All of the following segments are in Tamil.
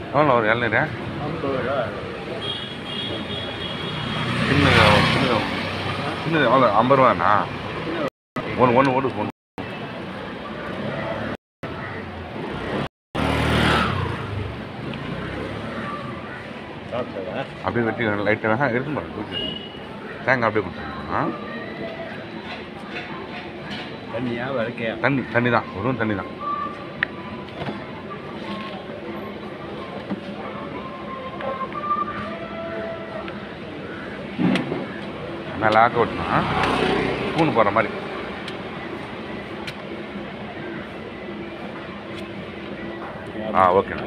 எவ்வளோ ஒரு இளநீர் ஐம்பது ரூபா சின்னது சின்னது சின்னது எவ்வளோ ஐம்பது ரூபாண்ணா ஒன்று ஒன்று ஓடு ஒன்று சாப்பிட்டதா அப்படியே வெட்டி லைட்டாக இருக்கும் பாருங்க ஓகே தேங்காய் அப்படியே கொடுத்துருங்க ஆ தண்ணியா வதக்கையா தண்ணி தண்ணி தான் வெறும் தண்ணி தான் மேலே ஆக்க விட்டுனா ஸ்பூன் போடுற மாதிரி ஆ ஓகேண்ணா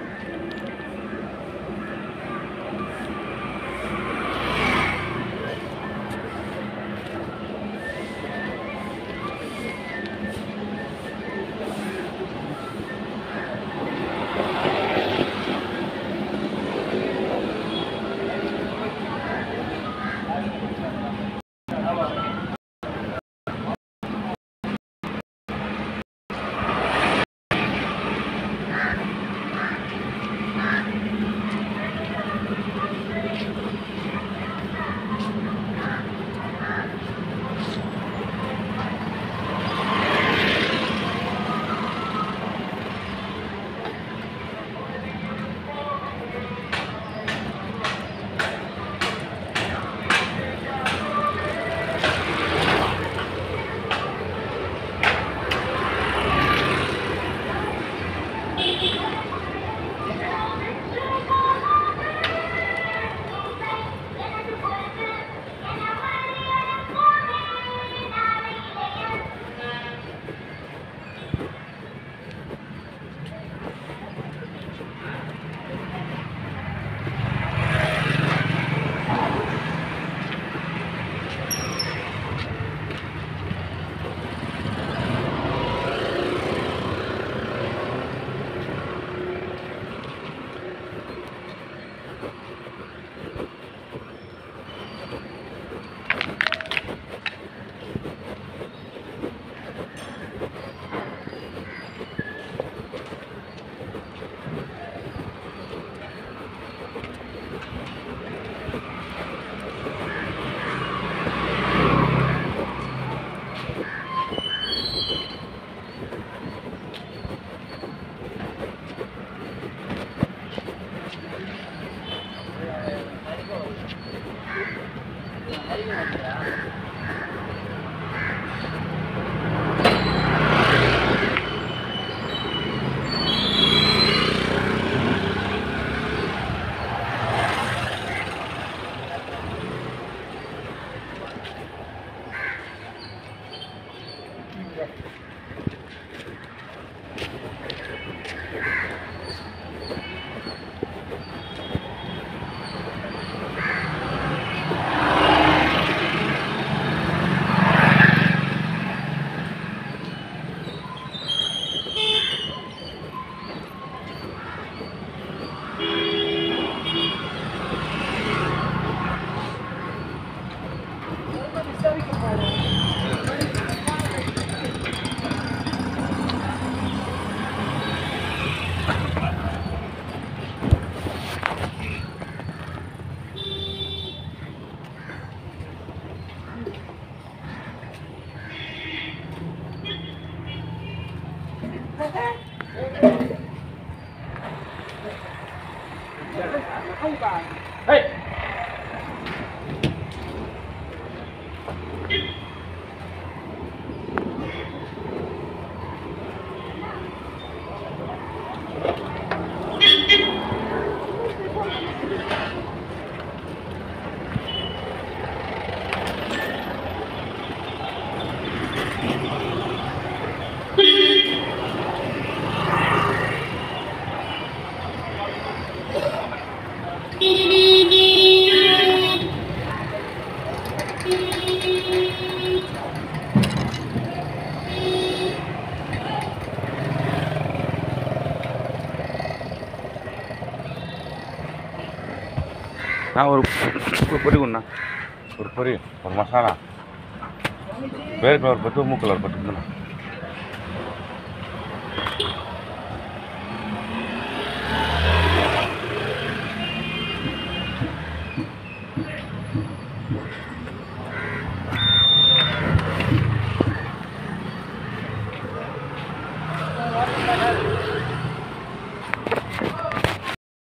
நான் ஒரு ஒரு பொரி கொண்டா ஒரு பொரி ஒரு மசாலா வேறு ஒரு பத்து மூக்கில் ஒரு பத்து